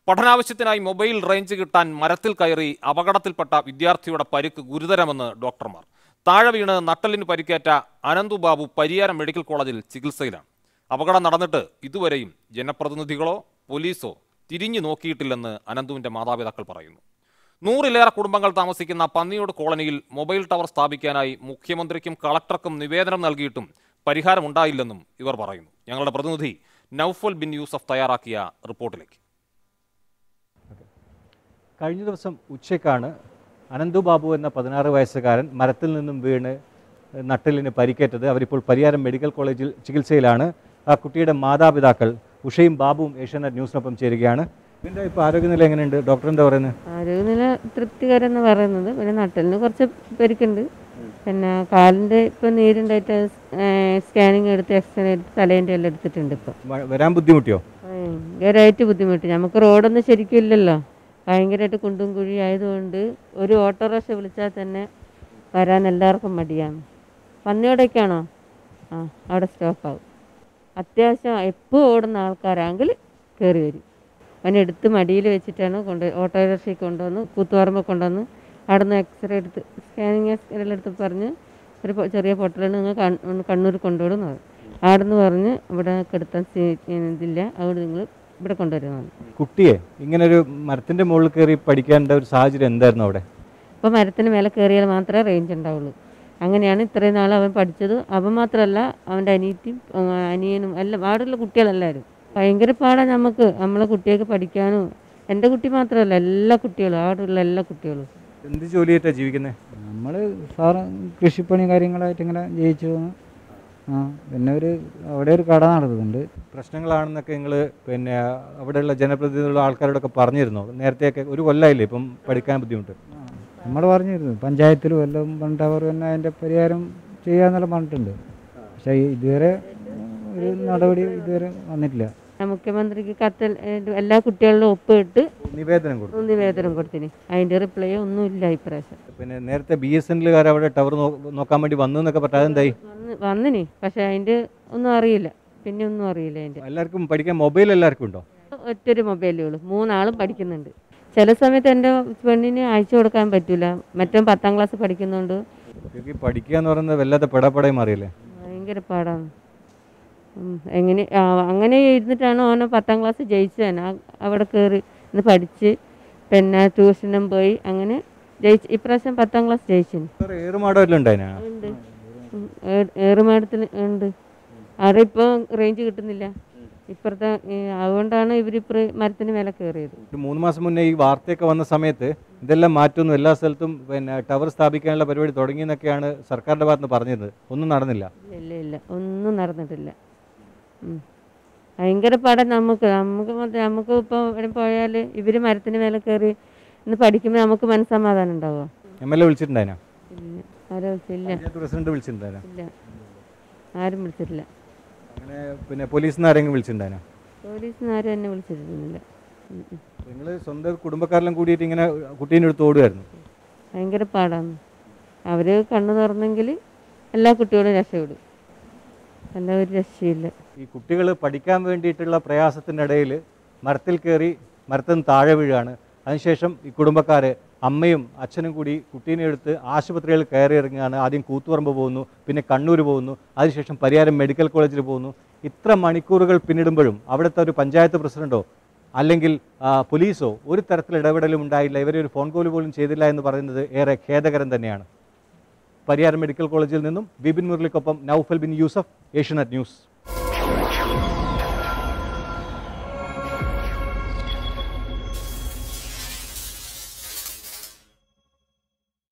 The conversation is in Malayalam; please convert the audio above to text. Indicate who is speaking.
Speaker 1: പഠനാവശ്യത്തിനായി മൊബൈൽ റേഞ്ച് കിട്ടാൻ മരത്തിൽ കയറി അപകടത്തിൽപ്പെട്ട വിദ്യാർത്ഥിയുടെ പരിക്ക് ഗുരുതരമെന്ന് ഡോക്ടർമാർ താഴെ വീണ് നട്ടലിന് പരിക്കേറ്റ അനന്തു ബാബു പരിയാരം മെഡിക്കൽ കോളേജിൽ ചികിത്സയിലാണ് അപകടം നടന്നിട്ട് ഇതുവരെയും ജനപ്രതിനിധികളോ പോലീസോ തിരിഞ്ഞു നോക്കിയിട്ടില്ലെന്ന് അനന്തുവിന്റെ മാതാപിതാക്കൾ പറയുന്നു നൂറിലേറെ കുടുംബങ്ങൾ താമസിക്കുന്ന പന്നിയോട് കോളനിയിൽ മൊബൈൽ ടവർ സ്ഥാപിക്കാനായി മുഖ്യമന്ത്രിക്കും കളക്ടർക്കും നിവേദനം നൽകിയിട്ടും പരിഹാരമുണ്ടായില്ലെന്നും ഇവർ പറയുന്നു ഞങ്ങളുടെ പ്രതിനിധി നൌഫൽ ബിൻ യൂസഫ് തയ്യാറാക്കിയ റിപ്പോർട്ടിലേക്ക്
Speaker 2: കഴിഞ്ഞ ദിവസം ഉച്ചയ്ക്കാണ് അനന്തു ബാബു എന്ന പതിനാറ് വയസ്സുകാരൻ മരത്തിൽ നിന്നും വീണ് നട്ടലിന് പരിക്കേറ്റത് അവരിപ്പോൾ പരിയാരം മെഡിക്കൽ കോളേജിൽ ചികിത്സയിലാണ് ആ കുട്ടിയുടെ മാതാപിതാക്കൾ ഉഷയും ബാബുവും ഏഷ്യാനെറ്റ് ന്യൂസിനൊപ്പം ചേരുകയാണ് ഇതിൻ്റെ ഇപ്പോൾ ആരോഗ്യനില എങ്ങനെയുണ്ട് ഡോക്ടർ എന്താ പറയുന്നത്
Speaker 3: ആരോഗ്യനില തൃപ്തികരം എന്ന് പറയുന്നത് പിന്നെ നട്ടലിന് കുറച്ച് പരിക്കുണ്ട് പിന്നെ കാലിൻ്റെ ഇപ്പം നീരുണ്ടായിട്ട് സ്കാനിങ് എടുത്ത് എക്സ്റേ എടുത്ത് തലേൻ്റെ എല്ലാം എടുത്തിട്ടുണ്ട് ഇപ്പം
Speaker 2: വ- വരാൻ ബുദ്ധിമുട്ടിയോ
Speaker 3: ഭയങ്കരമായിട്ട് ബുദ്ധിമുട്ട് നമുക്ക് റോഡൊന്നും ശരിക്കും ഇല്ലല്ലോ ഭയങ്കരമായിട്ട് കുണ്ടും കുഴി ആയതുകൊണ്ട് ഒരു ഓട്ടോറിക്ഷ വിളിച്ചാൽ തന്നെ വരാൻ എല്ലാവർക്കും മടിയാണ് പന്നിയോടൊക്കെയാണോ ആ അവിടെ സ്റ്റോപ്പാവും അത്യാവശ്യം എപ്പോൾ ഓടുന്ന ആൾക്കാരാണെങ്കിൽ കയറി വരും അവനെ എടുത്ത് മടിയിൽ വെച്ചിട്ടാണ് കൊണ്ട് ഓട്ടോറിക്ഷയിൽ കൊണ്ടുവന്ന് കൂത്തുപറമ്പ് കൊണ്ടുവന്ന് അവിടെ നിന്ന് എക്സ്റേ എടുത്ത് സ്കാനിങ് എക്സ്റേ എല്ലാം എടുത്ത് പറഞ്ഞ് ഒരു പൊ- ചെറിയ പൊട്ടലാണ് നിങ്ങൾ കണ്ണൂർ കൊണ്ടുവിടുന്നു പറഞ്ഞു അവിടെ നിന്ന് പറഞ്ഞ് ഇവിടെ കിടത്താൻ സീ- ഇതില്ല അവിടെ നിങ്ങൾ ഇവിടെ കൊണ്ടുവരുമെന്ന്
Speaker 2: കുട്ടിയെ ഇങ്ങനെ ഒരു മരത്തിൻ്റെ മുകളിൽ കയറി പഠിക്കേണ്ട ഒരു സാഹചര്യം എന്തായിരുന്നു അവിടെ
Speaker 3: അപ്പോൾ മരത്തിന് മേലെ കയറിയാൽ മാത്രമേ റേഞ്ച് ഉണ്ടാവുള്ളൂ അങ്ങനെയാണ് ഇത്രയും നാൾ അവൻ പഠിച്ചത് അവൻ മാത്രമല്ല അവൻ്റെ അനിയത്തിയും ആ, അനിയനും എല്ലാം അവിടെയുള്ള കുട്ടികളെല്ലാവരും ഭയങ്കര പാടാണ് നമുക്ക് നമ്മളെ കുട്ടികൾക്ക് പഠിക്കാനും എൻ്റെ കുട്ടി മാത്രമല്ല എല്ലാ കുട്ടികളും അവിടെയുള്ള എല്ലാ കുട്ടികളും
Speaker 2: എന്ത് ജോലിയായിട്ടാണ് ജീവിക്കുന്നത്
Speaker 4: നമ്മൾ സാറ് കൃഷിപ്പണി കാര്യങ്ങളായിട്ട് ഇങ്ങനെ ജയിച്ചു പോന്നു ആ പിന്നെ ഒരു അവിടെ ഒരു കട നടത്തുന്നുണ്ട്
Speaker 2: പ്രശ്നങ്ങളാണെന്നൊക്കെ നിങ്ങൾ പിന്നെ അവിടെയുള്ള ജനപ്രതിനിധികളുടെ ആൾക്കാരോടൊക്കെ പറഞ്ഞിരുന്നോ നേരത്തെയൊക്കെ ഒരു കൊല്ലമായില്ലേ ഇപ്പം പഠിക്കാൻ ബുദ്ധിമുട്ട്
Speaker 4: നമ്മൾ പറഞ്ഞിരുന്നു പഞ്ചായത്തിലും എല്ലാം പറഞ്ഞിട്ട് അവർ തന്നെ അതിൻ്റെ പരിഹാരം ചെയ്യാന്നെല്ലാം പറഞ്ഞിട്ടുണ്ട് പക്ഷേ ഇതുവരെ ഒരു നടപടി ഇതുവരെ വന്നിട്ടില്ല
Speaker 3: മുഖ്യമന്ത്രിക്ക് കത്തിൽ എല്ലാ കുട്ടികളിലും ഒപ്പിട്ട്
Speaker 2: നിവേദനം കൊടുത്തു
Speaker 3: നിവേദനം കൊടുത്തിന് അതിൻ്റെ റിപ്ലൈ ഒന്നുമില്ല ഇപ്രാവശ്യം
Speaker 2: പിന്നെ നേരത്തെ ബി എസ് എൻലുകാർ അവിടെ ടവർ നോക്കാൻ വേണ്ടി വന്നു എന്നൊക്കെ പറഞ്ഞാൽ അതെന്തായി
Speaker 3: വന്ന് വന്നിനി പക്ഷെ അതിൻ്റെ ഒന്നും അറിയില്ല പിന്നെ ഒന്നും അറിയില്ല അതിൻ്റെ
Speaker 2: എല്ലാവർക്കും പഠിക്കാൻ മൊബൈൽ എല്ലാവർക്കും ഉണ്ടോ
Speaker 3: ഒറ്റൊരു മൊബൈലേ ഉള്ളൂ മൂന്നാളും പഠിക്കുന്നുണ്ട് ചില സമയത്ത് എൻ്റെ പെണ്ണിന് അയച്ചു കൊടുക്കാൻ പറ്റില്ല മറ്റേ പത്താം ക്ലാസ് പഠിക്കുന്നുണ്ട്
Speaker 2: കുട്ടിക്ക് പഠിക്കുക എന്ന് പറയുന്നത് വല്ലാതെ പെടപടയും മാറിയില്ലേ
Speaker 3: ഭയങ്കര പാടാണ് ഉം, എങ്ങനെ ആ, അങ്ങനെ ഇരുന്നിട്ടാണ് ഓനെ പത്താം ക്ലാസ് ജയിച്ചത് അവിടെ കയറി ഇന്ന് പഠിച്ച് പിന്നെ ട്യൂഷനും പോയി അങ്ങനെ ജയിച്ച് ഇപ്രാവശ്യം പത്താം ക്ലാസ് ജയിച്ചിന്
Speaker 2: വേറെ ഏറുമാടം എല്ലാം ഉണ്ടായിനാ
Speaker 3: ഉണ്ട് ഉം, ഏ- ഏറുമാടത്തിൽ ഉണ്ട് അവിടെ ഇപ്പോൾ റേഞ്ച് കിട്ടുന്നില്ല ഇപ്പുറത്തെ ഈ, അതുകൊണ്ടാണ് ഇവരിപ്പോൾ മരത്തിന് മേലെ കയറിയത്
Speaker 2: ഒരു മൂന്ന് മാസം മുന്നേ ഈ വാർത്തയൊക്കെ വന്ന സമയത്ത് ഇതെല്ലാം മാറ്റുന്നു എല്ലാ സ്ഥലത്തും പിന്നെ ടവർ സ്ഥാപിക്കാനുള്ള പരിപാടി തുടങ്ങിയെന്നൊക്കെയാണ് സർക്കാരിന്റെ ഭാഗത്ത് നിന്ന് പറഞ്ഞിരുന്നത് ഒന്നും നടന്നില്ല
Speaker 3: ഇല്ല ഇല്ല ഇല്ല ഒന്നും നടന്നിട്ടില്ല ഉം. ഭയങ്കര പാടാണ് നമുക്ക് നമുക്ക് മറ്റേ നമുക്ക് ഇപ്പോൾ ഇവിടെ പോയാൽ ഇവർ മരത്തിന് മേലെ കയറി ഇന്ന് പഠിക്കുമ്പോൾ നമുക്ക് മനസ്സമാധാനം ഉണ്ടാവുമോ
Speaker 2: എം എൽ എ വിളിച്ചിട്ടുണ്ടായിനാ
Speaker 3: ഇല്ല ആരും വിളിച്ചില്ല
Speaker 2: പഞ്ചായത്ത് പ്രസിഡന്റ് വിളിച്ചിട്ടുണ്ടായിനാ
Speaker 3: ഇല്ല ആരും വിളിച്ചിട്ടില്ല
Speaker 2: അങ്ങനെ പിന്നെ പോലീസിൽ നിന്ന് ആരെങ്കിലും വിളിച്ചിട്ടുണ്ടായിനാ
Speaker 3: പോലീസിൽ നിന്ന് ആരും എന്നെ വിളിച്ചിരുന്നില്ല ഉം ഉം.
Speaker 2: നിങ്ങൾ സ്വന്തം കുടുംബക്കാരെല്ലാം കൂടിയിട്ട് ഇങ്ങനെ കുട്ടീൻ്റെ അടുത്ത് ഓടുമായിരുന്നു
Speaker 3: ഭയങ്കര പാടാണ് അവർ കണ്ണു തുറന്നെങ്കിൽ എല്ലാ കുട്ടികളും രക്ഷപ്പെടും അല്ല ഒരു രക്ഷയില്ല
Speaker 2: ഈ കുട്ടികൾ പഠിക്കാൻ വേണ്ടിയിട്ടുള്ള പ്രയാസത്തിനിടയിൽ മരത്തിൽ കയറി മരത്തിൽ നിന്ന് താഴെ വീഴുകയാണ് അതിനുശേഷം ഈ കുടുംബക്കാർ അമ്മയും അച്ഛനും കൂടി കുട്ടീനെ എടുത്ത് ആശുപത്രികളിൽ കയറി ഇറങ്ങുകയാണ് ആദ്യം കൂത്തുപറമ്പ് പോകുന്നു പിന്നെ കണ്ണൂർ പോകുന്നു അതിനുശേഷം പരിയാരം മെഡിക്കൽ കോളേജിൽ പോകുന്നു ഇത്ര മണിക്കൂറുകൾ പിന്നിടുമ്പോഴും അവിടുത്തെ ഒരു പഞ്ചായത്ത് പ്രസിഡന്റോ അല്ലെങ്കിൽ ആ, പോലീസോ ഒരു തരത്തിൽ ഇടപെടലും ഉണ്ടായില്ല ഇവരെ ഒരു ഫോൺ കോൾ പോലും ചെയ്തില്ല എന്ന് പറയുന്നത് ഏറെ ഖേദകരം തന്നെയാണ് പരിയാരം മെഡിക്കൽ കോളേജിൽ നിന്നും ബിപിൻ മുരളിക്കൊപ്പം നൌഫൽ ബിൻ യൂസഫ് ഏഷ്യനെറ്റ് ന്യൂസ്